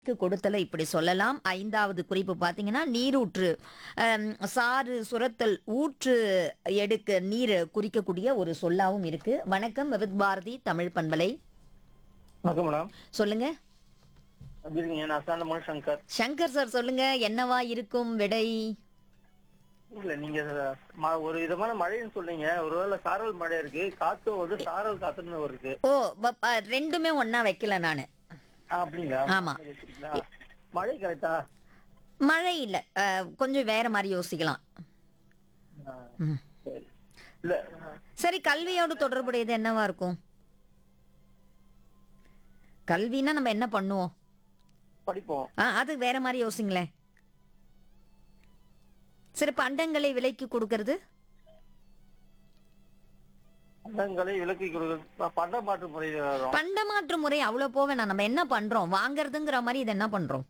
க்கு கொடுத்தல இப்படி சொல்லலாம் ஐந்தாவது குறிப்பு பார்த்தீங்கன்னா நீரூற்று அம், சாறு சுரத்தல் ஊற்று எடுக்க நீர் குறிக்கக்கூடிய ஒரு சொல்லாவும் இருக்கு வணக்கம் விவித் பாரதி தமிழ் பண்பலை வணக்கம் மேடம் சொல்லுங்க எப்படி இருக்கீங்க நான் சாந்தமன் சங்கர் சங்கர் சார் சொல்லுங்க என்னவா இருக்கும் விடை இல்ல நீங்க ம- ஒரு விதமான மழைன்னு சொல்றீங்க ஒருவேளை சாரல் மழை இருக்கு காத்து வந்து சாரல் காத்துன்னு ஒரு இருக்கு ஓ வ- அ, ரெண்டுமே ஒண்ணா வைக்கல நானு ஆ, அப்படிங்களா ஆமா. வச்சிருக்கீங்களா? மழை கரெக்டா மழை இல்ல அ, கொஞ்சம் வேற மாதிரி யோசிக்கலாம் ம். சரி இல்ல சரி கல்வியோடு தொடர்புடையது என்னவா இருக்கும் கல்வினா நம்ம என்ன பண்ணுவோம் படிப்போம் ஆ அது வேற மாதிரி யோசிங்களேன் சரி பண்டங்களை விலைக்கு கொடுக்கறது பண்டங்களை விலக்கி கொடுக்க பண்ட மாற்று முறை வரும் பண்டமாற்று முறை அவ்வளவு போக வேணாம் நம்ம என்ன பண்றோம் வாங்குறதுங்கிற மாதிரி இதை என்ன பண்றோம்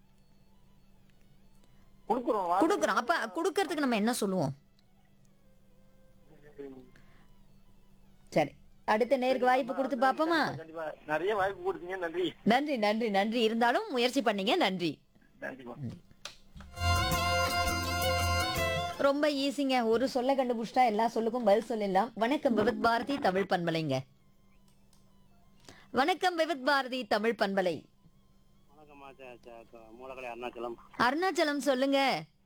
கொடுக்குறோம் வா- கொடுக்குறோம் அப்ப கொடுக்கறதுக்கு நம்ம என்ன சொல்லுவோம் சரி அடுத்த நேருக்கு வாய்ப்பு கொடுத்து பாப்போமா கண்டிப்பா நிறைய வாய்ப்பு கொடுத்தீங்க நன்றி நன்றி நன்றி நன்றி இருந்தாலும் முயற்சி பண்ணீங்க நன்றி நன்றிமா ரொம்ப ஈஸிங்க ஒரு சொல்ல கண்டுபிடிச்சிட்டா எல்லா சொல்லுக்கும் பதில் சொல்லிடலாம் வணக்கம் விவித் பாரதி தமிழ் பண்பலைங்க வணக்கம் விவித் பாரதி தமிழ் பண்பலை வணக்கம்மா மூலக்கலை அருணாச்சலம் அருணாச்சலம் சொல்லுங்க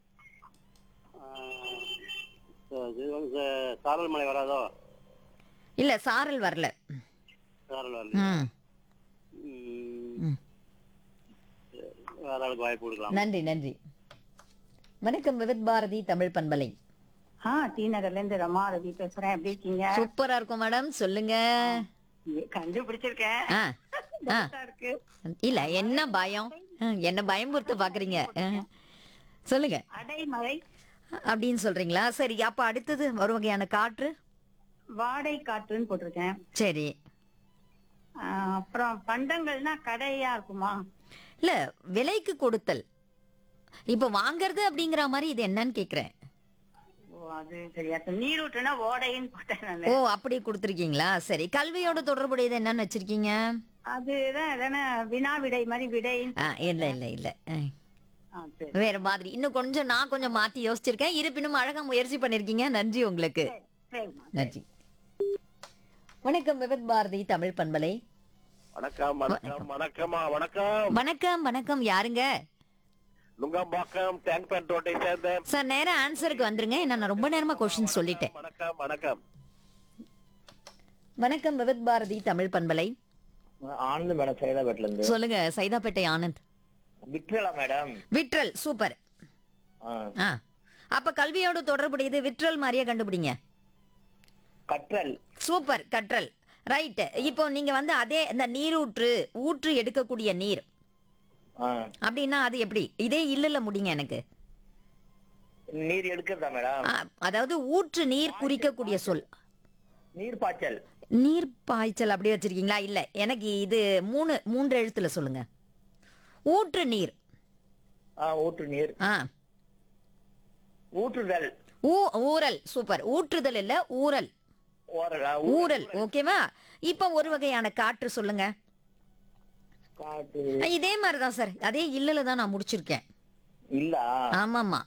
சாரல் மழை வராதோ இல்ல சாரல் வரல சாரல் வரல ம் ம். வேற ஆளுக்கு வாய்ப்பு கொடுக்கலாம் நன்றி நன்றி வணக்கம் விவித் பாரதி தமிழ் பண்பலை ஆ டி நகர்ல இருந்து ரமா ரவி பேசுறேன் எப்படி இருக்கீங்க சூப்பரா இருக்கும் மேடம் சொல்லுங்க கண்டுபிடிச்சிருக்கேன் ஆ ஆ டவுட்டா இருக்கு இல்ல என்ன பயம் ம், என்ன பயமுறுத்த பாக்குறீங்க ஆ. சொல்லுங்க அடைமழை அப்படின்னு சொல்றீங்களா சரி அப்ப அடுத்தது ஒரு வகையான காற்று வாடை காற்றுன்னு போட்டிருக்கேன் சரி ஆ, அப்புறம் பண்டங்கள்னா கடையா இருக்குமா இல்ல விலைக்கு கொடுத்தல் இப்ப வாங்குறது அப்படிங்கிற மாதிரி இது என்னன்னு கேக்குறேன் ஓ அது சரியா இருக்கு. நீரூற்றுனா ஓடைன்னு போட்டேன் நானு ஓ அப்படி கொடுத்துருக்கீங்களா சரி கல்வியோட தொடர்புடையது என்னன்னு வச்சிருக்கீங்க அதுதான் எதனா வினா விடை மாதிரி விடைன்னு ஆ, இல்ல இல்ல இல்ல ஆ. ஆ, சரி வேற மாதிரி இன்னும் கொஞ்சம் நான் கொஞ்சம் மாத்தி யோசிச்சிருக்கேன் இருப்பினும் அழகா முயற்சி பண்ணிருக்கீங்க நன்றி உங்களுக்கு சரிம்மா. நன்றி வணக்கம் விவித் பாரதி தமிழ் பண்பலை வணக்கம் வணக்கம் வணக்கம்மா வணக்கம் வணக்கம் வணக்கம் யாருங்க நுங்கம்பாக்கம் டேங்க் பேண்ட் ரோட்டை சேர்ந்த சார் நேரா ஆன்சருக்கு வந்துருங்க ஏன்னா நான் ரொம்ப நேரமா கொஸ்டின் சொல்லிட்டேன் வணக்கம் வணக்கம் வணக்கம் விவித் பாரதி தமிழ் பண்பலை ஆனந்த் மேடம் சைதாபேட்ல இருந்து சொல்லுங்க சைதாப்பேட்டை ஆனந்த் விட்ரலா மேடம் விட்ரல் சூப்பர் ஆ அப்ப கல்வியோட தொடர்புடையது விட்ரல் மாதிரியே கண்டுபிடிங்க கற்றல் சூப்பர் கற்றல் ரைட் இப்போ நீங்க வந்து அதே இந்த நீரூற்று ஊற்று எடுக்கக்கூடிய நீர் அப்படின்னா அது எப்படி இதே இல்லல முடிங்க எனக்கு நீர் எடுக்கிறதா மேடம் ஆ, அதாவது ஊற்று நீர் குறிக்கக்கூடிய சொல் நீர் பாய்ச்சல் நீர் பாய்ச்சல் அப்படி வச்சிருக்கீங்களா இல்ல எனக்கு இது மூணு மூன்று எழுத்துல சொல்லுங்க ஊற்று நீர் ஊற்று நீர் ஆ ஊற்றுதல் ஊ ஊறல் சூப்பர் ஊற்றுதல் இல்ல ஊறல் ஓரலா ஊறல் ஓகேவா இப்ப ஒரு வகையான காற்று சொல்லுங்க காற்று ஆ, இதே மாதிரிதான் சார் அதே இல்லல தான் நான் முடிச்சிருக்கேன் இல்ல ஆமாமா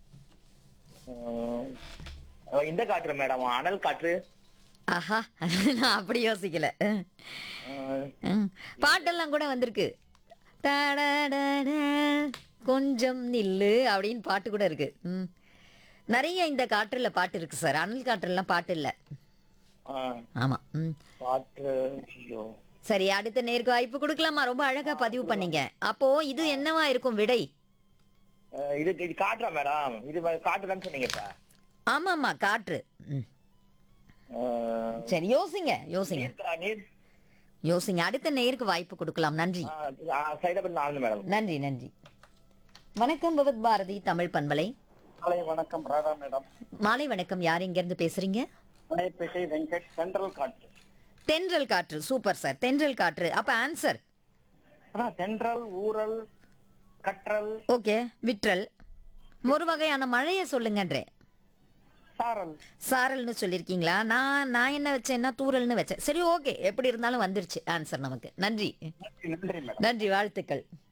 இந்த காற்று மேடம் அனல் காற்று ஆஹா நான் அப்படி யோசிக்கல அஹ், அஹ். பாட்டெல்லாம் கூட வந்திருக்கு தடடட, கொஞ்சம் நில்லு அப்படின்னு பாட்டு கூட இருக்கு ம். நிறைய இந்த காற்றுல பாட்டு இருக்கு சார் அனல் காற்றுலாம் பாட்டு இல்ல ஆமா ம். காற்று ஐயோ சரி அடுத்த நேருக்கு வாய்ப்பு கொடுக்கலாமா ரொம்ப அழகா பதிவு பண்ணீங்க அப்போ இது என்னவா இருக்கும் விடை அஹ், இது இது காற்றா மேடம் இது காற்று தான் சொன்னீங்க இப்ப ஆமாமா காற்று ம். அஹ், சரி யோசிங்க யோசிங்க நீர் நீர் யோசிங்க அடுத்த நேருக்கு வாய்ப்பு கொடுக்கலாம் நன்றி சைதாபேட் ஆனந்த் மேடம் நன்றி நன்றி வணக்கம் பகவத் பாரதி தமிழ் பண்பலை காலை வணக்கம் ராதா மேடம் மாலை வணக்கம் யார் இங்க இருந்து பேசுறீங்க மலைப்பேட்டை வெங்கட் சென்ட்ரல் காற்று தென்றல் காற்று சூப்பர் சார் தென்றல் காற்று அப்ப ஆன்சர் அதான் சென்ட்ரல் ஊரல் கற்றல் ஓகே விட்ரல் ஒரு வகையான மழையை சொல்லுங்கன்றேன் சாரல் சாரல்னு சொல்லியிருக்கீங்களா நான் நான் என்ன வச்சேன்னா தூரல்னு வச்சேன் சரி ஓகே எப்படி இருந்தாலும் வந்துருச்சு ஆன்சர் நமக்கு நன்றி நன்றி மேடம் நன்றி வாழ்த்துக்கள்